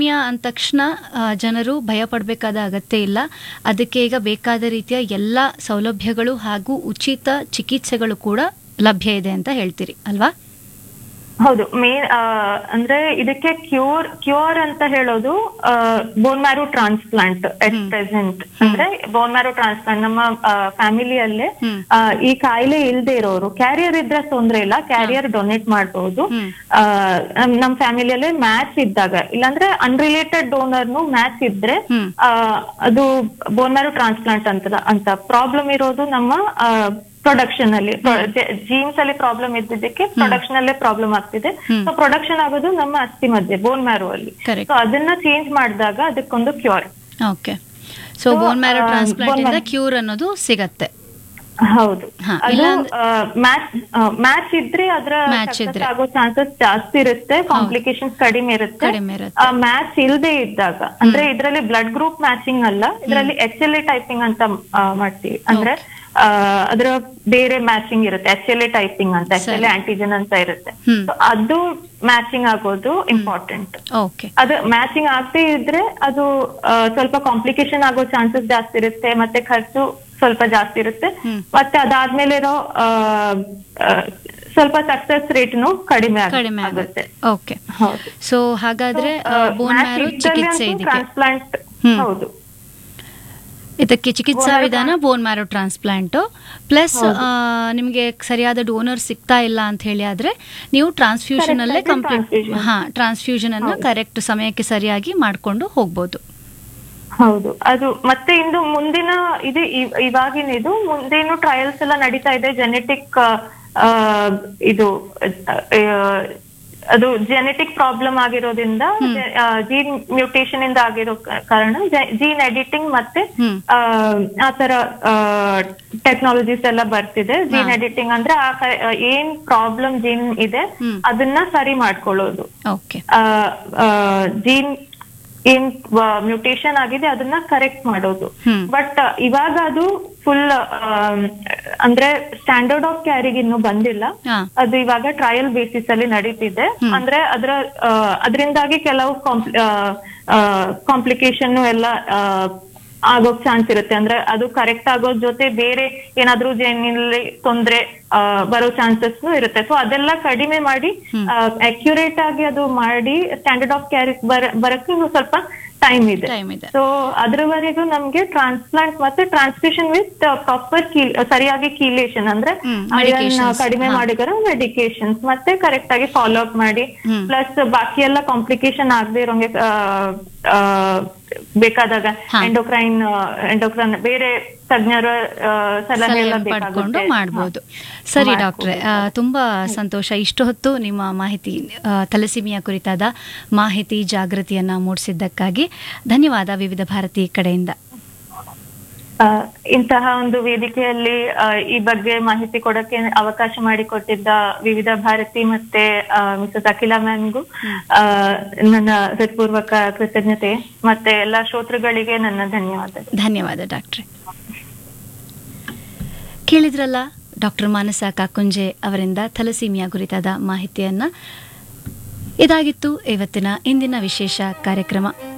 Thalassemia ಅಂದ ತಕ್ಷಣ ಆ, ಜನರು ಭಯ ಪಡಬೇಕಾದ ಅಗತ್ಯ ಇಲ್ಲ ಅದಕ್ಕೆ ಈಗ ಬೇಕಾದ ರೀತಿಯ ಎಲ್ಲ ಸೌಲಭ್ಯಗಳು ಹಾಗೂ ಉಚಿತ ಚಿಕಿತ್ಸೆಗಳು ಕೂಡ ಲಭ್ಯ ಇದೆ ಅಂತ ಹೇಳ್ತೀರಿ ಅಲ್ವಾ ಹೌದು ಮೇನ್ ಅಂದ್ರೆ ಇದಕ್ಕೆ ಕ್ಯೂರ್ ಕ್ಯೂರ್ ಅಂತ ಹೇಳೋದು bone marrow transplant at present ಅಂದ್ರೆ ಬೋನ್ ಮ್ಯಾರೋ ಟ್ರಾನ್ಸ್ಪ್ಲಾಂಟ್ ನಮ್ಮ ಫ್ಯಾಮಿಲಿಯಲ್ಲೇ ಹ್ಮ್. ಈ ಕಾಯಿಲೆ ಇಲ್ದೇ ಇರೋರು ಕ್ಯಾರಿಯರ್ ಇದ್ರೆ ತೊಂದ್ರೆ ಇಲ್ಲ ಕ್ಯಾರಿಯರ್ ಡೊನೇಟ್ ಮಾಡಬಹುದು ಹ್ಮ್. ನಮ್ ಫ್ಯಾಮಿಲಿಯಲ್ಲೇ ಮ್ಯಾಚ್ ಇದ್ದಾಗ ಇಲ್ಲಾಂದ್ರೆ ಅನ್ರಿಲೇಟೆಡ್ ಡೋನರ್ನು ಮ್ಯಾಚ್ ಇದ್ರೆ ಹ್ಮ್. ಆ, ಅದು ಬೋನ್ ಮ್ಯಾರೋ ಟ್ರಾನ್ಸ್ಪ್ಲಾಂಟ್ ಅಂತ ಅಂತ ಪ್ರಾಬ್ಲಮ್ ಇರೋದು ನಮ್ಮ ಪ್ರೊಡಕ್ಷನ್ ಅಲ್ಲಿ ಜೀನ್ಸ್ ಅಲ್ಲಿ ಪ್ರಾಬ್ಲಮ್ ಇದ್ದಿದ್ದಕ್ಕೆ ಪ್ರೊಡಕ್ಷನ್ ಅಲ್ಲೇ ಪ್ರಾಬ್ಲಮ್ ಆಗ್ತಿದೆ ಸೊ ಪ್ರೊಡಕ್ಷನ್ ಆಗೋದು ನಮ್ಮ ಅಸ್ಥಿ ಮಧ್ಯೆ ಬೋನ್ ಮ್ಯಾರೋ ಅಲ್ಲಿ Correct. ಸೊ ಅದನ್ನ ಚೇಂಜ್ ಮಾಡಿದಾಗ ಅದಕ್ಕೊಂದು cure okay so bone marrow ಆ, ಟ್ರಾನ್ಸ್ಪ್ಲಾಂಟ್ bone ಇಂದ marrow- ಕ್ಯೂರ್ ಅನ್ನೋದು ಸಿಗತ್ತೆ ಹೌದು ಹಾ, ಅದು ಇಲ್ಲಾಂದ್ರೆ- ಮ್ಯಾಚ್ ಮ್ಯಾಚ್ ಇದ್ರೆ ಅದ್ರ Match success ಇದ್ರೆ. ಆಗೋ ಚಾನ್ಸಸ್ ಜಾಸ್ತಿ ಇರುತ್ತೆ ಕಾಂಪ್ಲಿಕೇಶನ್ಸ್ ಕಡಿಮೆ ಇರುತ್ತೆ ಕಡಿಮೆ ಇರುತ್ತೆ. ಮ್ಯಾಚ್ ಇಲ್ದೇ ಇದ್ದಾಗ ಅಂದ್ರೆ ಇದ್ರಲ್ಲಿ ಬ್ಲಡ್ ಗ್ರೂಪ್ ಮ್ಯಾಚಿಂಗ್ ಅಲ್ಲ ಇದ್ರಲ್ಲಿ ಎಚ್ ಎಲ್ ಎ ಟೈಪಿಂಗ್ ಅಂತ ಆ, ಮಾಡ್ತೀವಿ ಅಂದ್ರೆ ಆ, ಅದ್ರ ಬೇರೆ ಮ್ಯಾಚಿಂಗ್ ಇರುತ್ತೆ ಎಚ್ ಎಲ್ ಎ ಟೈಪಿಂಗ್ ಅಂತ ಎಚ್ ಎಲ್ ಎ ಆಂಟಿಜನ್ ಅಂತ ಇರುತ್ತೆ ಹ್ಮ್. So ಅದು ಮ್ಯಾಚಿಂಗ್ ಆಗೋದು ಇಂಪಾರ್ಟೆಂಟ್ ಓಕೆ ಅದು ಮ್ಯಾಚಿಂಗ್ ಆಗದೆ ಇದ್ರೆ ಅದು ಆ, ಸ್ವಲ್ಪ ಕಾಂಪ್ಲಿಕೇಶನ್ ಆಗೋ ಚಾನ್ಸಸ್ ಜಾಸ್ತಿ ಇರುತ್ತೆ ಮತ್ತೆ ಖರ್ಚು ಸ್ವಲ್ಪ ಜಾಸ್ತಿ ಇರುತ್ತೆ ಹ್ಮ್. ಮತ್ತೆ ಅದಾದ್ಮೇಲೆ ಇರೋ ಆ, ಆ, ಸ್ವಲ್ಪ ಸಕ್ಸಸ್ ರೇಟ್ನು ಕಡಿಮೆ ಆಗ್- ಕಡಿಮೆ ಆಗುತ್ತೆ ಆಗುತ್ತೆ ಓಕೆ ಹೌದು ಸೊ ಹಾಗಾದ್ರೆ ಬೋನ್ ಮ್ಯಾರೋ ಚಿಕಿತ್ಸೆ ಇದಕ್ಕೆ ಟ್ರಾನ್ಸ್ಪ್ಲಾಂಟ್ ಹ್ಮ್. ಹೌದು ಇದಕ್ಕೆ ಚಿಕಿತ್ಸಾ Bone marrow ವಿಧಾನ ಬೋನ್ ಮ್ಯಾರೋ ಟ್ರಾನ್ಸ್ಪ್ಲಾಂಟ್ ಪ್ಲಸ್ ನಿಮಗೆ ಸರಿಯಾದ ಡೋನರ್ ಸಿಗ್ತಾ ಇಲ್ಲ ಅಂತ ಹೇಳಿ ಆದ್ರೆ ನೀವು ಟ್ರಾನ್ಸ್ಫ್ಯೂಷನ್ Correct ಅಲ್ಲೇ ಆಗಿ ಕಂಪ್ಲೀಟ್ transfusion. ಹಾ ಟ್ರಾನ್ಸ್ಫ್ಯೂಷನ್ ಅನ್ನ ಹೌದು. ಕರೆಕ್ಟ್ ಸಮಯಕ್ಕೆ ಸರಿಯಾಗಿ ಮಾಡ್ಕೊಂಡು ಹೋಗ್ಬೋದು ಹೌದು ಅದು ಮತ್ತೆ ಇಂದು ಮುಂದಿನ ಇದು ಇವ್- ಇವಾಗಿನ ಇದು ಮುಂದೇನು ಟ್ರಯಲ್ಸ್ ಎಲ್ಲ ನಡೀತಾ ಇದೆ ಜೆನೆಟಿಕ್ ಇದು ಆ, ಅದು ಜೆನೆಟಿಕ್ ಪ್ರಾಬ್ಲಮ್ ಆಗಿರೋದ್ರಿಂದ ಜೀನ್ ಮ್ಯೂಟೇಶನ್ ಇಂದ ಆಗಿರೋ ಕ- ಕಾರಣ ಜೀನ್ ಎಡಿಟಿಂಗ್ ಮತ್ತೆ ಹ್ಮ್. ಆ, ಆ ತರ ಟೆಕ್ನಾಲಜೀಸ್ ಎಲ್ಲ ಬರ್ತಿದೆ ಜೀನ್ ಎಡಿಟಿಂಗ್ ಅಂದ್ರೆ ಆ ಕ- ಏನ್ ಪ್ರಾಬ್ಲಮ್ ಜೀನ್ ಇದೆ ಹ್ಮ್. ಅದನ್ನ ಸರಿ ಮಾಡ್ಕೊಳ್ಳೋದು ಓಕೆ ಜೀನ್ ಏನ್ ಮ್ಯೂಟೇಶನ್ ಆಗಿದೆ ಅದನ್ನ ಕರೆಕ್ಟ್ ಮಾಡೋದು ಹ್ಮ್. ಬಟ್ ಇವಾಗ ಅದು ಫುಲ್ ಅಂದ್ರೆ ಸ್ಟ್ಯಾಂಡರ್ಡ್ ಆಫ್ ಕ್ಯಾರಿಗೆ ಇನ್ನು ಬಂದಿಲ್ಲ ಹಾ ಅದು ಇವಾಗ ಟ್ರಯಲ್ ಬೇಸಿಸ್ ಅಲ್ಲಿ ನಡೀತಿದೆ ಅಂದ್ರೆ ಅದರ ಅದರಿಂದಾಗಿ ಕೆಲವು ಕಾಂಪ್ಲಿಕೇಶನ್ ಎಲ್ಲ ಆ, ಆಗೋಕ್ ಚಾನ್ಸ್ ಇರುತ್ತೆ ಅಂದ್ರೆ ಅದು ಕರೆಕ್ಟ್ ಆಗೋದ್ ಜೊತೆ ಬೇರೆ ಏನಾದ್ರೂ ಜೇನಲ್ಲಿ ತೊಂದ್ರೆ ಆ, ಬರೋ ಚಾನ್ಸಸ್ ಇರುತ್ತೆ ಸೊ ಅದೆಲ್ಲ ಕಡಿಮೆ ಮಾಡಿ ಅಕ್ಯುರೇಟ್ ಆಗಿ ಅದು ಮಾಡಿ ಸ್ಟ್ಯಾಂಡರ್ಡ್ ಆಫ್ ಕೇರ್ ಬರಕ್ಕೆ ಇನ್ನು ಸ್ವಲ್ಪ ಟೈಮ್ ಇದೆ ಟೈಮ್ ಇದೆ ಸೊ ಅದ್ರವರೆಗೂ ನಮ್ಗೆ ಟ್ರಾನ್ಸ್ಪ್ಲಾಂಟ್ ಮತ್ತೆ ಟ್ರಾನ್ಸ್ಮಿಷನ್ ವಿತ್ ಪ್ರಾಪರ್ ಸರಿಯಾಗಿ ಕೀಲೇಷನ್ ಅಂದ್ರೆ ಹ್ಮ್, iron medications, ಕಡಿಮೆ ಹಾ. ಮಾಡಿದಾರೆ ಮೆಡಿಕೇಶನ್ಸ್ ಮತ್ತೆ ಕರೆಕ್ಟ್ ಆಗಿ ಫಾಲೋ ಅಪ್ ಮಾಡಿ ಹ್ಮ್. ಪ್ಲಸ್ ಬಾಕಿ ಎಲ್ಲ ಕಾಂಪ್ಲಿಕೇಶನ್ ಆಗದೆ ಇರೋಂಗೆ ಆ, ಆ, ಬೇಕಾದಾಗ ಹಾ. ಎಂಡೋಕ್ರೈನ್ ಎಂಡೋಕ್ರೈನ್ ಬೇರೆ ತಜ್ಞರ ಆ, ಸಲಹೆ ಎಲ್ಲ ಸಲಹೆ ಪಡ್ಕೊಂಡು ಬೇಕಾಗುತ್ತೆ ಮಾಡ್ಬೋದು ಸರಿ ಡಾಕ್ಟ್ರೆ ಆ, ತುಂಬಾ ಸಂತೋಷ ಇಷ್ಟು ಹೊತ್ತು ನಿಮ್ಮ ಮಾಹಿತಿ ಆ, ಥಲಸಿಮಿಯಾ ಕುರಿತಾದ ಮಾಹಿತಿ ಜಾಗೃತಿಯನ್ನ ಮೂಡಿಸಿದ್ದಕ್ಕಾಗಿ ಧನ್ಯವಾದ ವಿವಿಧ ಭಾರತಿ ಕಡೆಯಿಂದ ಆ, ಇಂತಹ ಒಂದು ವೇದಿಕೆಯಲ್ಲಿ ಆ, ಈ ಬಗ್ಗೆ ಮಾಹಿತಿ ಕೊಡಕ್ಕೆ ಅವಕಾಶ ಮಾಡಿಕೊಟ್ಟಿದ್ದ ವಿವಿಧ ಭಾರತಿ ಮತ್ತೆ ಮಿಸಸ್ ಅಖಿಲಾ ಮ್ಯಾಮ್ಗೂ ನನ್ನ ಹೃತ್ಪೂರ್ವಕ ಕೃತಜ್ಞತೆ ಮತ್ತೆ ಎಲ್ಲ ಶ್ರೋತೃಗಳಿಗೆ ನನ್ನ ಧನ್ಯವಾದಗಳು ಧನ್ಯವಾದ ಡಾಕ್ಟ್ರೆ ಕೇಳಿದ್ರಲ್ಲ ಡಾಕ್ಟರ್ ಮಾನಸ ಕಾಕುಂಜೆ ಅವರಿಂದ ಥಲಸೀಮಿಯಾ ಕುರಿತಾದ ಮಾಹಿತಿಯನ್ನ ಇದಾಗಿತ್ತು ಇವತ್ತಿನ ಇಂದಿನ ವಿಶೇಷ ಕಾರ್ಯಕ್ರಮ